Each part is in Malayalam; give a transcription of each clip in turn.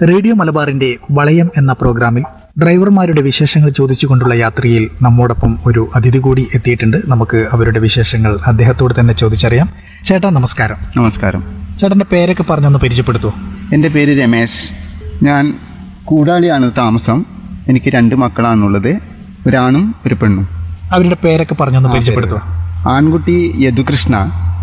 റേഡിയോ മലബാറിന്റെ വളയം എന്ന പ്രോഗ്രാമിൽ ഡ്രൈവർമാരുടെ വിശേഷങ്ങൾ ചോദിച്ചുകൊണ്ടുള്ള യാത്രയിൽ നമ്മോടൊപ്പം ഒരു അതിഥി കൂടി എത്തിയിട്ടുണ്ട് നമുക്ക് അവരുടെ വിശേഷങ്ങൾ അദ്ദേഹത്തോട് തന്നെ ചോദിച്ചറിയാം ചേട്ടാ നമസ്കാരം നമസ്കാരം ചേട്ടന്റെ പേരൊക്കെ പറഞ്ഞൊന്ന് പരിചയപ്പെടുത്തൂ എൻ്റെ പേര് രമേശ് ഞാൻ കൂടാളിയാണ് താമസം എനിക്ക് രണ്ട് മക്കളാണുള്ളത് ഒരാണും ഒരു പെണ്ണും അവരുടെ പേരൊക്കെ പറഞ്ഞൊന്ന് പരിചയപ്പെടുത്തൂ ആൺകുട്ടി യദുകൃഷ്ണ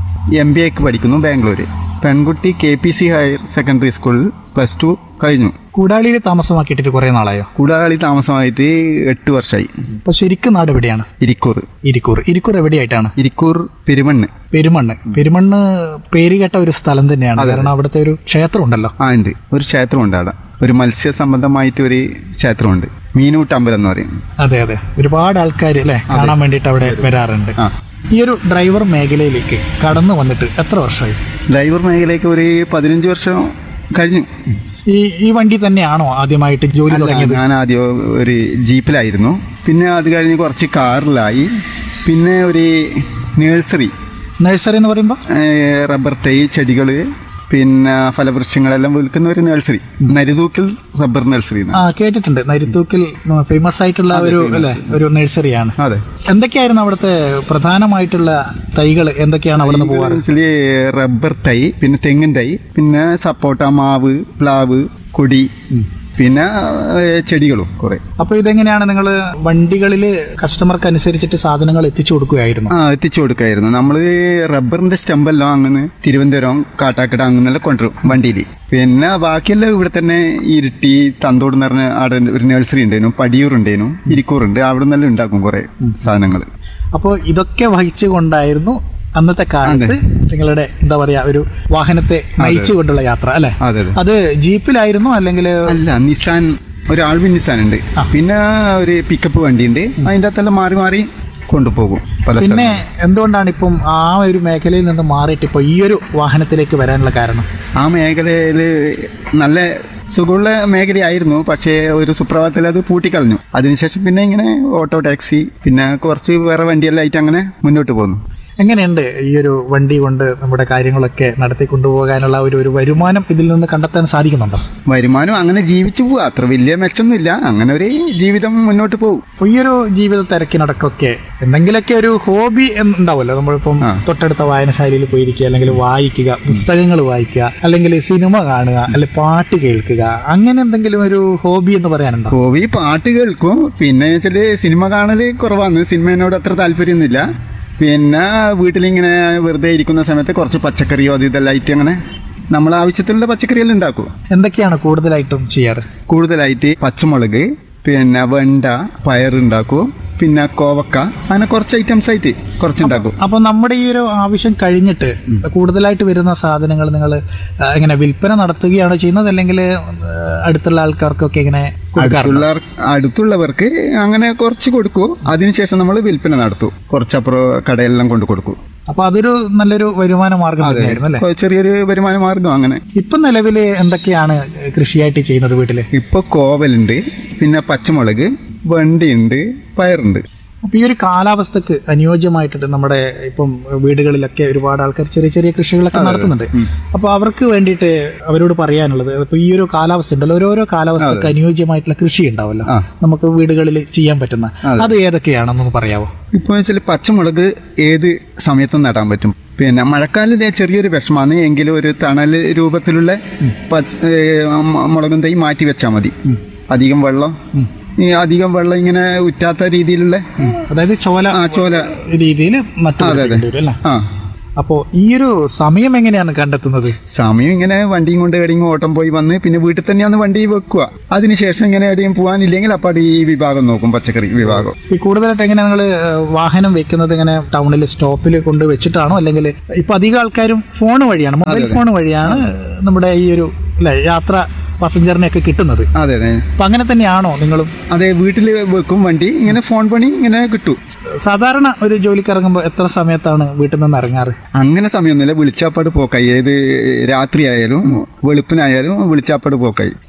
എം ബി എക്ക് പഠിക്കുന്നു ബാംഗ്ലൂർ പെൺകുട്ടി K P C higher secondary സ്കൂളിൽ പ്ലസ് ടു കഴിഞ്ഞു കൂടാളിയിൽ താമസമാക്കിയിട്ടിട്ട് കുറെ നാളായോ കൂടാളി താമസമായിട്ട് എട്ട് വർഷമായി അപ്പൊ ശരിക്കും നാട് എവിടെയാണ് ഇരിക്കൂർ ഇരിക്കൂർ ഇരിക്കൂർ എവിടെയായിട്ടാണ് ഇരിക്കൂർ പെരുമണ്ണ് പെരുമണ്ണ് പെരുമണ്ണ് പേര് കേട്ട ഒരു സ്ഥലം തന്നെയാണ് കാരണം അവിടുത്തെ ഒരു ക്ഷേത്രം ഉണ്ടല്ലോ ആ ഉണ്ട് ഒരു ക്ഷേത്രമുണ്ട് അവിടെ ഒരു മത്സ്യ സംബന്ധമായിട്ട് ഒരു ക്ഷേത്രമുണ്ട് മീനൂട്ടമ്പലം എന്ന് പറയും അതെ അതെ ഒരുപാട് ആൾക്കാർ അല്ലെ കാണാൻ വേണ്ടിയിട്ട് അവിടെ വരാറുണ്ട് ആ ഈ ഒരു ഡ്രൈവർ മേഖലയിലേക്ക് കടന്നു വന്നിട്ട് എത്ര വർഷമായി ഡ്രൈവർ മേഖലയ്ക്ക് ഒരു പതിനഞ്ച് വർഷം കഴിഞ്ഞു ഈ ഈ വണ്ടി തന്നെയാണോ ആദ്യമായിട്ട് ജോലി അല്ല, തുടങ്ങിയത് ഞാൻ ആദ്യം ഒരു ജീപ്പിലായിരുന്നു പിന്നെ അത് കഴിഞ്ഞ് കുറച്ച് കാറിലായി പിന്നെ ഒരു നേഴ്സറി നഴ്സറി എന്ന് പറയുമ്പോൾ റബ്ബർ തൈ ചെടികൾ പിന്നെ ഫലവൃക്ഷങ്ങളെല്ലാം വിൽക്കുന്ന ഒരു നഴ്സറി നരുതൂക്കിൽ റബ്ബർ നഴ്സറി ആ കേട്ടിട്ടുണ്ട് നരിത്തൂക്കിൽ ഫേമസ് ആയിട്ടുള്ള ഒരു അല്ലെ ഒരു നഴ്സറിയാണ് അതെ എന്തൊക്കെയായിരുന്നു അവിടുത്തെ പ്രധാനമായിട്ടുള്ള തൈകൾ എന്തൊക്കെയാണ് അവിടെ നിന്ന് പോവാറ് മനസ്സിൽ റബ്ബർ തൈ പിന്നെ തെങ്ങിൻ തൈ പിന്നെ സപ്പോട്ട മാവ് പ്ലാവ് കൊടി പിന്നെ ഏഹ്, ചെടികളും കുറെ അപ്പൊ ഇതെങ്ങനെയാണ് നിങ്ങൾ വണ്ടികളിൽ കസ്റ്റമർക്ക് അനുസരിച്ചിട്ട് സാധനങ്ങൾ എത്തിച്ചു കൊടുക്കുകയായിരുന്നു ആ എത്തിച്ചു കൊടുക്കായിരുന്നു നമ്മള് റബ്ബറിന്റെ സ്റ്റമ്പെല്ലാം അങ്ങനെ തിരുവനന്തപുരം കാട്ടാക്കട അങ്ങനെല്ലാം കൊണ്ടുവരും വണ്ടിയിൽ പിന്നെ ബാക്കിയെല്ലാം ഇവിടെ തന്നെ ഇരുട്ടി തന്തോട് എന്ന് പറഞ്ഞ അവിടെ ഒരു നഴ്സറി ഉണ്ടായിരുന്നു പടിയൂർ ഉണ്ടായിരുന്നു ഇരിക്കൂറുണ്ട് അവിടെ നിന്നെല്ലാം ഉണ്ടാക്കും കുറെ സാധനങ്ങൾ അപ്പോൾ ഇതൊക്കെ വഹിച്ചുകൊണ്ടായിരുന്നു അന്നത്തെ കാലത്ത് നിങ്ങളുടെ എന്താ പറയാ ഒരു വാഹനത്തെ നയിച്ചുകൊണ്ടുള്ള യാത്ര അല്ലെ അതെ അതെ അത് ജീപ്പിലായിരുന്നു അല്ലെങ്കിൽ അല്ല നിസാൻ ഒരു ആൾവിൻ നിസാൻ ഉണ്ട് പിന്നെ ഒരു പിക്കപ്പ് വണ്ടി ഉണ്ട് അതിൻ്റെ അകത്തെല്ലാം മാറി മാറി കൊണ്ടുപോകും പല സ്ഥലം പിന്നെ എന്തുകൊണ്ടാണ് ഇപ്പം ആ ഒരു മേഖലയിൽ നിന്ന് മാറിയിട്ട് ഇപ്പൊ ഈ ഒരു വാഹനത്തിലേക്ക് വരാനുള്ള കാരണം ആ മേഖലയിൽ നല്ല സുഖമുള്ള മേഖലയായിരുന്നു പക്ഷേ ഒരു സുപ്രഭാതത്തിൽ അത് പൂട്ടിക്കളഞ്ഞു അതിനുശേഷം പിന്നെ ഇങ്ങനെ ഓട്ടോ ടാക്സി പിന്നെ കുറച്ച് വേറെ വണ്ടിയെല്ലാം ആയിട്ട് അങ്ങനെ മുന്നോട്ട് പോകുന്നു എങ്ങനെയുണ്ട് ഈ ഒരു വണ്ടി കൊണ്ട് നമ്മുടെ കാര്യങ്ങളൊക്കെ നടത്തി കൊണ്ടുപോകാനുള്ള ഒരു ഒരു വരുമാനം ഇതിൽ നിന്ന് കണ്ടെത്താൻ സാധിക്കുന്നുണ്ടോ വരുമാനം അങ്ങനെ ജീവിച്ചു പോവാ അത്ര വലിയ മെച്ചമൊന്നുമില്ല അങ്ങനെ ഒരു ജീവിതം മുന്നോട്ട് പോകും അപ്പൊ ഈ ഒരു ജീവിത തിരക്കിനടക്കൊക്കെ എന്തെങ്കിലുമൊക്കെ ഒരു ഹോബി ഉണ്ടാവുമല്ലോ നമ്മളിപ്പം ആ. തൊട്ടടുത്ത വായനശാലയിൽ പോയിരിക്കുക അല്ലെങ്കിൽ വായിക്കുക പുസ്തകങ്ങൾ വായിക്കുക അല്ലെങ്കിൽ സിനിമ കാണുക അല്ലെങ്കിൽ പാട്ട് കേൾക്കുക അങ്ങനെ എന്തെങ്കിലും ഒരു ഹോബി എന്ന് പറയാനുണ്ടോ ഹോബി പാട്ട് കേൾക്കും പിന്നെ വെച്ചാല് സിനിമ കാണല് കുറവാണ് സിനിമയോട് അത്ര താല്പര്യമൊന്നുമില്ല പിന്നെ വീട്ടിലിങ്ങനെ വെറുതെ ഇരിക്കുന്ന സമയത്ത് കുറച്ച് പച്ചക്കറിയോ അത് ഇതെല്ലാം ആയിട്ട് അങ്ങനെ നമ്മൾ ആവശ്യത്തിനുള്ള പച്ചക്കറിയെല്ലാം ഉണ്ടാക്കും എന്തൊക്കെയാണ് കൂടുതലായിട്ടും ചെയ്യാറ് കൂടുതലായിട്ട് പച്ചമുളക് പിന്നെ വെണ്ട പയറുണ്ടാക്കും പിന്നെ കോവക്ക അങ്ങനെ കുറച്ച് ഐറ്റംസ് ആയിട്ട് കുറച്ചുണ്ടാക്കും അപ്പൊ നമ്മുടെ ഈ ഒരു ആവശ്യം കഴിഞ്ഞിട്ട് കൂടുതലായിട്ട് വരുന്ന സാധനങ്ങൾ നിങ്ങൾ എങ്ങനെ വിൽപ്പന നടത്തുകയാണോ ചെയ്യുന്നത് അല്ലെങ്കിൽ അടുത്തുള്ള ആൾക്കാർക്കൊക്കെ ഇങ്ങനെ കൊടുക്കാറുണ്ടോ അടുത്തുള്ള അടുത്തുള്ളവർക്ക് അങ്ങനെ കുറച്ച് കൊടുക്കും അതിനുശേഷം നമ്മൾ വിൽപ്പന നടത്തും കുറച്ചപ്പുറം കടയെല്ലാം കൊണ്ട് കൊടുക്കും അപ്പൊ അതൊരു നല്ലൊരു വരുമാന മാർഗം തന്നെയായിരുന്നു അല്ലെ കൊ- ചെറിയൊരു വരുമാന മാർഗം അങ്ങനെ ഇപ്പൊ നിലവില് എന്തൊക്കെയാണ് കൃഷിയായിട്ട് ചെയ്യുന്നത് വീട്ടില് ഇപ്പൊ കോവലുണ്ട് പിന്നെ പച്ചമുളക് വണ്ടിയുണ്ട് പയറുണ്ട് അപ്പൊ ഈ ഒരു കാലാവസ്ഥക്ക് അനുയോജ്യമായിട്ടിട്ട് നമ്മുടെ ഇപ്പം വീടുകളിലൊക്കെ ഒരുപാട് ആൾക്കാർ ചെറിയ ചെറിയ കൃഷികളൊക്കെ നടത്തുന്നുണ്ട് അപ്പൊ അവർക്ക് വേണ്ടിയിട്ട് അവരോട് പറയാനുള്ളത് ഇപ്പൊ ഈ ഒരു കാലാവസ്ഥ ഉണ്ടല്ലോ ഓരോരോ കാലാവസ്ഥക്ക് അനുയോജ്യമായിട്ടുള്ള കൃഷി ഉണ്ടാവല്ലോ ആ. നമുക്ക് വീടുകളിൽ ചെയ്യാൻ പറ്റുന്ന അത് ഏതൊക്കെയാണെന്നൊന്ന് പറയാവോ ഇപ്പൊ വെച്ചാൽ പച്ചമുളക് ഏത് സമയത്തും നടാൻ പറ്റും പിന്നെ മഴക്കാലത്തെ ചെറിയൊരു വിഷമാണ് എങ്കിലും ഒരു തണൽ രൂപത്തിലുള്ള പച്ച ഏ, മ- മുളകും തൈ മാറ്റി വെച്ചാൽ മതി അധികം വെള്ളം ഈ അധികം വെള്ളം ഇങ്ങനെ ഉറ്റാത്ത രീതിയിലുള്ള അതായത് ചോല ആ ചോല രീതിയിൽ നട്ടു അതെ, അതെ. പിടിപ്പിക്കേണ്ടി വരും അല്ലേ ആ അപ്പോ ഈ ഒരു സമയം എങ്ങനെയാണ് കണ്ടെത്തുന്നത് സമയം ഇങ്ങനെ വണ്ടിയും കൊണ്ട് എവിടെയും ഓട്ടം പോയി വന്ന് പിന്നെ വീട്ടിൽ തന്നെയാണ് വണ്ടി വെക്കുക അതിനുശേഷം ഇങ്ങനെ എവിടെയും പോകാനില്ലെങ്കിൽ അപ്പോൾ ഈ വിഭാഗം നോക്കും പച്ചക്കറി വിഭാഗം ഈ കൂടുതലായിട്ട് എങ്ങനെ നിങ്ങൾ വാഹനം വെക്കുന്നത് ഇങ്ങനെ ടൗണിൽ സ്റ്റോപ്പിൽ കൊണ്ട് വെച്ചിട്ടാണോ അല്ലെങ്കിൽ ഇപ്പൊ അധികം ആൾക്കാരും ഫോൺ വഴിയാണ് മൊബൈൽ ഫോൺ വഴിയാണ് നമ്മുടെ ഈ ഒരു അല്ലെ യാത്ര പാസഞ്ചറിനെയൊക്കെ കിട്ടുന്നത് അതെ അതെ അപ്പൊ അങ്ങനെ തന്നെയാണോ നിങ്ങളും അതെ വീട്ടിൽ വെക്കും വണ്ടി ഇങ്ങനെ ഫോൺ പണി ഇങ്ങനെ കിട്ടും സാധാരണ ഒരു ജോലിക്ക് ഇറങ്ങുമ്പോൾ എത്ര സമയത്താണ് വീട്ടിൽ നിന്ന് ഇറങ്ങാറ് അങ്ങനെ സമയമൊന്നുമില്ല വിളിച്ചാപ്പാട് പോക്കായി ഏത് രാത്രി ആയാലും വെളുപ്പിനായാലും വിളിച്ചാപ്പാട് പോക്കായി അപ്പോൾ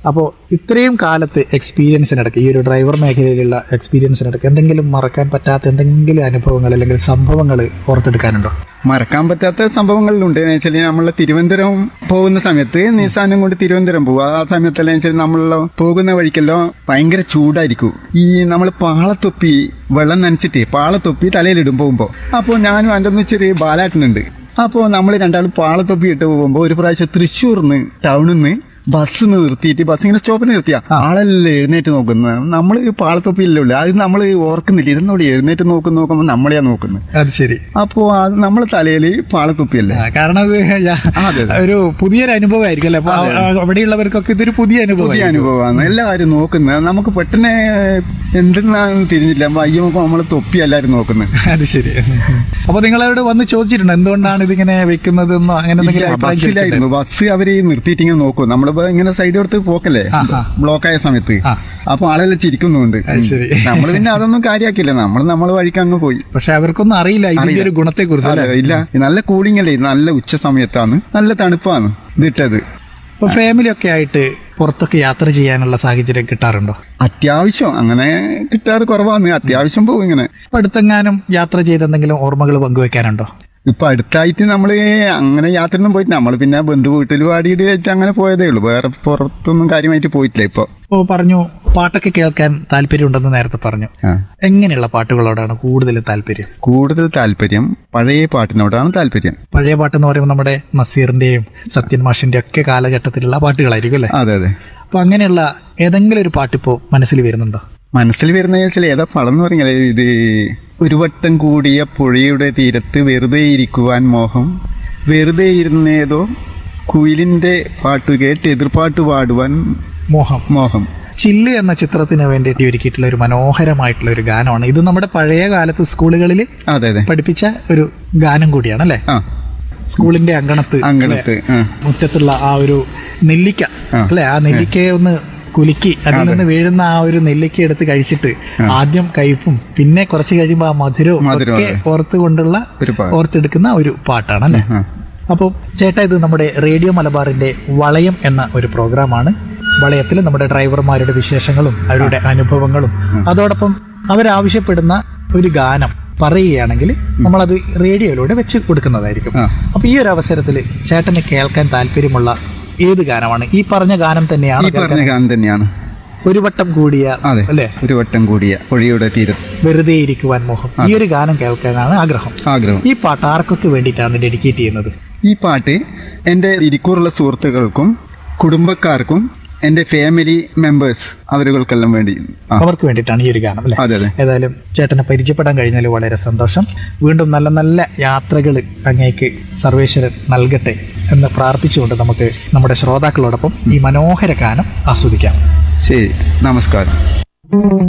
ഇത്രയും കാലത്ത് എക്സ്പീരിയൻസിനിടയ്ക്ക് ഈ ഒരു ഡ്രൈവർ മേഖലയിലുള്ള എക്സ്പീരിയൻസിനിടയ്ക്ക് എന്തെങ്കിലും മറക്കാൻ പറ്റാത്ത എന്തെങ്കിലും അനുഭവങ്ങൾ അല്ലെങ്കിൽ സംഭവങ്ങൾ ഓർത്തെടുക്കാനുണ്ടോ മറക്കാൻ പറ്റാത്ത സംഭവങ്ങളിലുണ്ട് എന്ന് വെച്ചാൽ നമ്മൾ തിരുവനന്തപുരം പോകുന്ന സമയത്ത് നിസാനം കൊണ്ട് തിരുവനന്തപുരം പോകും ആ സമയത്തെല്ലാം വെച്ചാൽ നമ്മൾ പോകുന്ന വഴിക്കെല്ലാം ഭയങ്കര ചൂടായിരിക്കും ഈ നമ്മൾ പാളത്തൊപ്പി വെള്ളം നനച്ചിട്ട് പാളത്തൊപ്പി തലയിലിടും പോകുമ്പോൾ അപ്പോൾ ഞാനും എൻ്റെ ഒന്ന് ചെറിയ ബാലാട്ടനുണ്ട് അപ്പോൾ നമ്മൾ രണ്ടാളും പാളത്തൊപ്പി ഇട്ട് പോകുമ്പോൾ ഒരു പ്രാവശ്യം തൃശ്ശൂർന്ന് ടൗണിൽ നിന്ന് ബസ് നിർത്തിയിട്ട് ബസ് ഇങ്ങനെ സ്റ്റോപ്പിൽ നിർത്തിയ ആളല്ലേ എഴുന്നേറ്റ് നോക്കുന്നത് നമ്മൾ പാളത്തൊപ്പിയല്ലേ ഉള്ളു അത് നമ്മൾ ഓർക്കുന്നില്ല ഇതെന്നോട് എഴുന്നേറ്റ് നോക്കുന്ന നോക്കുമ്പോൾ നമ്മളെയാ നോക്കുന്നത് അത് ശരി അപ്പോ അത് നമ്മളെ തലയില് പാളത്തൊപ്പിയല്ലേ ആ, കാരണം അത് ഞാൻ- അതെ, അതെ. ഒരു പുതിയൊരു അനുഭവമായിരിക്കും അല്ലേ അപ്പൊ ആ- അവിടെയുള്ളവർക്കൊക്കെ ഇതൊരു പുതിയ അനുഭവം പുതിയ അനുഭവമാണ് എല്ലാവരും നോക്കുന്നത് നമുക്ക് പെട്ടെന്ന് എന്തെന്നാന്ന് തിരിഞ്ഞില്ല അപ്പൊ അയ്യോ നമ്മളെ തൊപ്പി എല്ലാരും നോക്കുന്നത് അത് ശരി അപ്പൊ നിങ്ങളോട് വന്ന് ചോദിച്ചിട്ടുണ്ട് എന്തുകൊണ്ടാണ് ഇതിങ്ങനെ വെക്കുന്നതെന്നോ അങ്ങനെ എന്തെങ്കിലും അഭിപ്രായം ചോദിച്ചിട്ടുണ്ടോ? ബസ്സിലായിരുന്നു ബസ് അവര് നിർത്തിയിട്ട് ഇങ്ങനെ നോക്കും നമ്മളിപ്പോ ഇങ്ങനെ സൈഡ് കൊടുത്ത് പോക്കല്ലേ ആഹാ. ബ്ലോക്ക് ആയ സമയത്ത് ആ. അപ്പൊ ആളെല്ലാം ചിരിക്കുന്നുണ്ട് അത് ശരി. നമ്മൾ പിന്നെ അതൊന്നും കാര്യാക്കില്ല നമ്മൾ നമ്മളെ വഴിക്ക് അങ്ങ് പോയി പക്ഷെ അവർക്കൊന്നും അറിയില്ല ഇതിന്റെ ഒരു ഗുണത്തെ കുറിച്ച് അതെ, ഇല്ല നല്ല കൂളിംഗ് അല്ലേ നല്ല ഉച്ച സമയത്താണ് നല്ല തണുപ്പാണ് ഇതിട്ടത് അപ്പൊ ഫാമിലി ഒക്കെ ആയിട്ട് പുറത്തൊക്കെ യാത്ര ചെയ്യാനുള്ള സാഹചര്യം കിട്ടാറുണ്ടോ അത്യാവശ്യം അങ്ങനെ കിട്ടാറ് കുറവാണ് അത്യാവശ്യം പോകും ഇങ്ങനെ അപ്പൊ അടുത്തെങ്ങാനും യാത്ര ചെയ്ത് എന്തെങ്കിലും ഓർമ്മകൾ പങ്കുവെക്കാനുണ്ടോ ഇപ്പൊ അടുത്തായിട്ട് നമ്മള് അങ്ങനെ യാത്രയൊന്നും പോയിട്ട് നമ്മൾ പിന്നെ ബന്ധു വീട്ടിൽ വാടിയിട്ട് വെച്ച് അങ്ങനെ പോയതേ ഉള്ളൂ വേറെ പുറത്തൊന്നും കാര്യമായിട്ട് പോയിട്ടില്ല ഇപ്പൊ ഇപ്പോ പറഞ്ഞു പാട്ടൊക്കെ കേൾക്കാൻ താല്പര്യമുണ്ടെന്ന് നേരത്തെ പറഞ്ഞു ആ. എങ്ങനെയുള്ള പാട്ടുകളോടാണ് കൂടുതൽ താല്പര്യം കൂടുതൽ താല്പര്യം പഴയ പാട്ടിനോടാണ് താല്പര്യം പഴയ പാട്ട് എന്ന് പറയുമ്പോൾ നമ്മുടെ നസീറിന്റെയും സത്യൻ മാഷിന്റെ ഒക്കെ കാലഘട്ടത്തിലുള്ള പാട്ടുകളായിരിക്കും അല്ലേ അതെ അതെ അപ്പൊ അങ്ങനെയുള്ള ഏതെങ്കിലും ഒരു പാട്ടിപ്പോ മനസ്സിൽ വരുന്നുണ്ടോ മനസ്സിൽ വരുന്ന വെച്ചാൽ ഏതാ പടം എന്ന് പറഞ്ഞാൽ ഇത് ഒരു വട്ടം കൂടിയ പുഴയുടെ തീരത്ത് വെറുതെ ഇരിക്കുവാൻ മോഹം വെറുതെ ഇരുന്നേതോ കുയിലിന്റെ പാട്ട് കേട്ട് എതിർപ്പാട്ട് പാടുവാൻ മോഹം മോഹം ചില്ല് എന്ന ചിത്രത്തിന് വേണ്ടിയിട്ട് ഒരുക്കിയിട്ടുള്ള ഒരു മനോഹരമായിട്ടുള്ള ഒരു ഗാനമാണ് ഇത് നമ്മുടെ പഴയ കാലത്ത് സ്കൂളുകളിൽ അതെ അതെ പഠിപ്പിച്ച ഒരു ഗാനം കൂടിയാണ് അല്ലേ ആ സ്കൂളിന്റെ അങ്കണത്ത് അങ്കണത്ത് ആ മുറ്റത്തുള്ള ആ ഒരു നെല്ലിക്ക ആ. അല്ലെ ആ നെല്ലിക്കയെ ഒന്ന് കുലുക്കി അതിൽ നിന്ന് വീഴുന്ന ആ ഒരു നെല്ലിക്ക എടുത്ത് കഴിച്ചിട്ട് ആദ്യം കയ്പും പിന്നെ കുറച്ച് കഴിയുമ്പോൾ ആ മധുരവും മധുരം, ഒക്കെ ഓർത്തുകൊണ്ടുള്ള ഒരു പാ- ഓർത്തെടുക്കുന്ന ഒരു പാട്ടാണ് അല്ലേ ആ. അപ്പോൾ ചേട്ടാ ഇത് നമ്മുടെ റേഡിയോ മലബാറിന്റെ വളയം എന്ന ഒരു പ്രോഗ്രാമാണ് വളയത്തിൽ നമ്മുടെ ഡ്രൈവർമാരുടെ വിശേഷങ്ങളും അവരുടെ അനുഭവങ്ങളും അതോടൊപ്പം അവരാവശ്യപ്പെടുന്ന ഒരു ഗാനം പറയുകയാണെങ്കിൽ നമ്മളത് റേഡിയോയിലൂടെ വെച്ച് കൊടുക്കുന്നതായിരിക്കും ആ. അപ്പൊ ഈ ഒരു അവസരത്തിൽ ചേട്ടന് കേൾക്കാൻ താല്പര്യമുള്ള ഏത് ഗാനമാണ് ഈ പറഞ്ഞ ഗാനം തന്നെയാണ് ഈ പറഞ്ഞ ഗാനം തന്നെയാണ് ഒരു വട്ടം കൂടിയ അതെ അല്ലെ ഒരു വട്ടം കൂടിയ പുഴയുടെ തീരത്ത് വെറുതെ ഇരിക്കുവാൻ മോഹം ഈ ഒരു ഗാനം കേൾക്കാനാണ് ആഗ്രഹം ആഗ്രഹം ഈ പാട്ട് ആർക്കൊക്കെ വേണ്ടിയിട്ടാണ് ഡെഡിക്കേറ്റ് ചെയ്യുന്നത് ഈ പാട്ട് എൻ്റെ ഇരിക്കൂറുള്ള സുഹൃത്തുക്കൾക്കും കുടുംബക്കാർക്കും എൻ്റെ ഫാമിലി മെമ്പേഴ്സ് അവരുകൾക്കെല്ലാം വേണ്ടി ആ, അവർക്ക് വേണ്ടിയിട്ടാണ് ഈ ഒരു ഗാനം അല്ലെ അതെ അതെ ഏതായാലും ചേട്ടനെ പരിചയപ്പെടാൻ കഴിഞ്ഞാൽ വളരെ സന്തോഷം വീണ്ടും നല്ല നല്ല യാത്രകൾ അങ്ങേക്ക് സർവേശ്വരൻ നൽകട്ടെ എന്ന് പ്രാർത്ഥിച്ചുകൊണ്ട് നമുക്ക് നമ്മുടെ ശ്രോതാക്കളോടൊപ്പം ഈ മനോഹര ഗാനം ആസ്വദിക്കാം ശരി നമസ്കാരം